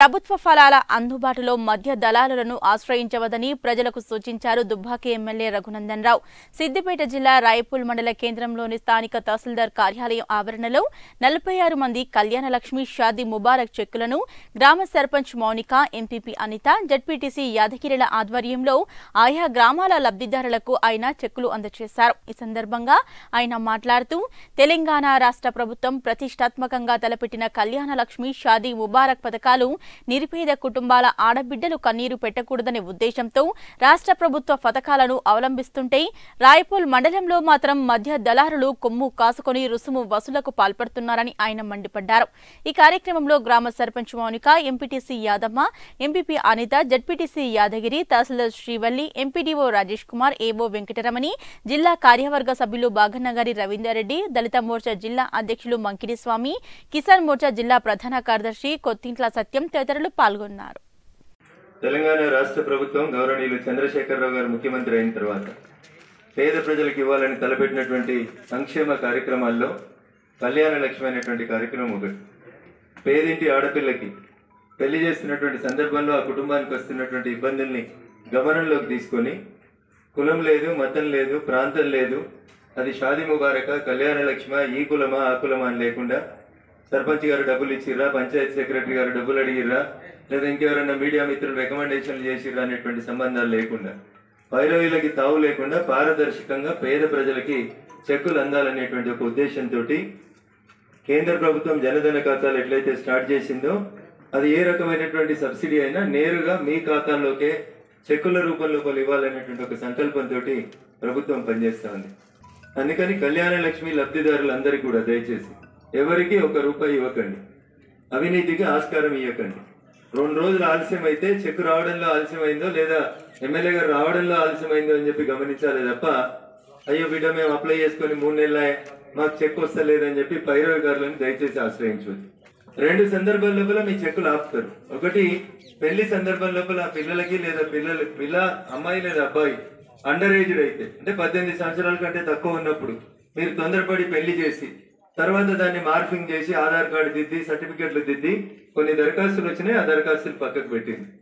ప్రభుత్వ ఫలాల అందుబాటులో మధ్య దళారులను ఆశ్రయించవద్దని ప్రజలకు సూచించారు దుబ్బాకి ఎమ్మెల్యే రఘునందన్ రావు సిద్దిపేట జిల్లా రాయపూల్ మండల కేంద్రంలోని స్థానిక తహసీల్దార్ కార్యాలయం ఆవరణలో నలభై ఆరు మంది కళ్యాణ లక్ష్మి షాదీ ముబారక్ చెక్కులను గ్రామ సర్పంచ్ మౌనిక ఎంపీపీ అనిత జడ్పీటీసీ యాదగిరిల ఆధ్వర్యంలో ఆయా గ్రామాల లబ్ధిదారులకు ఆయన చెక్కులు అందజేశారు ఈ సందర్భంగా ఆయన మాట్లాడుతూ తెలంగాణ రాష్ట్ర ప్రభుత్వం ప్రతిష్టాత్మకంగా తలపెట్టిన కళ్యాణ లక్ష్మి షాదీ ముబారక్ పథకాలు నిరుపేద కుటుంబాల ఆడబిడ్డలు కన్నీరు పెట్టకూడదనే ఉద్దేశంతో రాష్ట్ర ప్రభుత్వ పథకాలను అవలంబిస్తుంటే రాయపూల్ మండలంలో మాత్రం మధ్య దళారులు కొమ్ము కాసుకొని రుసుము వసూలకు పాల్పడుతున్నారని ఆయన మండిపడ్డారు ఈ కార్యక్రమంలో గ్రామ sarpanch Mounika MPTC Yadamma MPP Anitha ZPTC Yadagiri tahsildar Srivalli MPDO Rajesh Kumar AO Venkataramani జిల్లా కార్యవర్గ సభ్యులు బాగన్నగారి రవీందర్ రెడ్డి దళిత మోర్చా జిల్లా అధ్యక్షులు మంకిడి స్వామి కిసాన్ మోర్చా జిల్లా ప్రధాన కార్యదర్శి కొత్తింట్ల సత్యం తదితరులు పాల్గొన్నారు తెలంగాణ రాష్ట్ర ప్రభుత్వం గౌరవనీయులు చంద్రశేఖరరావు గారు ముఖ్యమంత్రి అయిన తర్వాత పేద ప్రజలకు ఇవ్వాలని తలపెట్టినటువంటి సంక్షేమ కార్యక్రమాల్లో కళ్యాణ లక్ష్మి అనేటువంటి కార్యక్రమం ఒకటి పేదింటి ఆడపిల్లకి పెళ్లి చేస్తున్నటువంటి సందర్భంలో ఆ కుటుంబానికి వస్తున్నటువంటి ఇబ్బందుల్ని గమనంలోకి తీసుకొని కులం లేదు మతం లేదు ప్రాంతం లేదు అది షాది ముబారక కళ్యాణ లక్ష్మ ఈ కులమా ఆ కులమా అని లేకుండా సర్పంచ్ గారు డబ్బులు ఇచ్చిర్రా పంచాయతీ సెక్రటరీ గారు డబ్బులు అడిగిర్రా లేదా ఇంకెవరైనా మీడియా మిత్రులు రికమెండేషన్లు చేసిర్రా అనేటువంటి సంబంధాలు లేకుండా వైరవీలకి తావు లేకుండా పారదర్శకంగా పేద ప్రజలకి చెక్కులు అందాలనేటువంటి ఒక ఉద్దేశంతో కేంద్ర ప్రభుత్వం జనధన ఖాతాలు ఎట్లయితే స్టార్ట్ చేసిందో అది ఏ రకమైనటువంటి సబ్సిడీ అయినా నేరుగా మీ ఖాతాల్లోకే చెక్కుల రూపంలో వాళ్ళు ఇవ్వాలనేటువంటి ఒక సంకల్పంతో ప్రభుత్వం పనిచేస్తా ఉంది అందుకని కళ్యాణ లక్ష్మి లబ్ధిదారులందరికీ కూడా దయచేసి ఎవరికి ఒక రూపాయి ఇవ్వకండి అవినీతికి ఆస్కారం ఇవ్వకండి రెండు రోజులు ఆలస్యం అయితే చెక్ రావడంలో ఆలస్యమైందో లేదా ఎమ్మెల్యే గారు రావడంలో ఆలస్యమైందో అని చెప్పి గమనించాలి తప్ప అయ్యో బిడ్డ మేము అప్లై చేసుకొని మూడు నెలలే మాకు చెక్ వస్తలేదని చెప్పి పైరవికారులను దయచేసి ఆశ్రయించవద్దు రెండు సందర్భాల లోపల మీ చెక్కులు ఆపుతారు ఒకటి పెళ్లి సందర్భం లోపల ఆ పిల్లలకి లేదా పిల్లలు పిల్ల అమ్మాయి లేదా అబ్బాయి అండర్ ఏజ్డ్ అయితే అంటే పద్దెనిమిది సంవత్సరాల కంటే తక్కువ ఉన్నప్పుడు మీరు తొందరపడి పెళ్లి చేసి తర్వాత దాన్ని మార్ఫింగ్ చేసి ఆధార్ కార్డు దిద్ది సర్టిఫికెట్లు దిద్ది కొన్ని దరఖాస్తులు వచ్చినాయి ఆ దరఖాస్తులు పక్కకు పెట్టింది